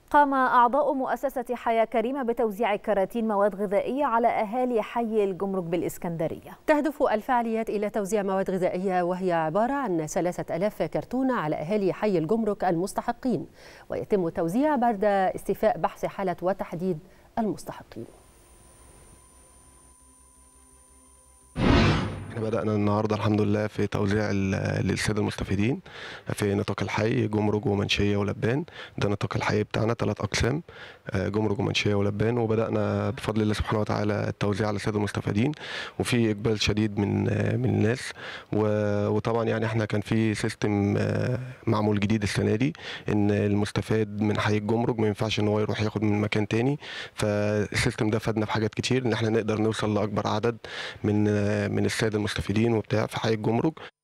قام أعضاء مؤسسة حياة كريمة بتوزيع كراتين مواد غذائية على أهالي حي الجمرك بالإسكندرية تهدف الفعاليات إلى توزيع مواد غذائية وهي عبارة عن 3000 كرتونة على أهالي حي الجمرك المستحقين ويتم التوزيع بعد استيفاء بحث حالة وتحديد المستحقين احنا بدأنا النهارده الحمد لله في توزيع للساده المستفيدين في نطاق الحي جمرك ومنشيه ولبان ده نطاق الحي بتاعنا ثلاث اقسام جمرك ومنشيه ولبان وبدأنا بفضل الله سبحانه وتعالى التوزيع على الساده المستفيدين وفي اقبال شديد من من الناس وطبعا يعني احنا كان في سيستم معمول جديد السنه دي ان المستفاد من حي الجمرك ما ينفعش ان هو يروح ياخد من مكان تاني فالسيستم ده فادنا في حاجات كتير ان احنا نقدر نوصل لاكبر عدد من من الساده المستفيدين وبتاع في حي الجمرك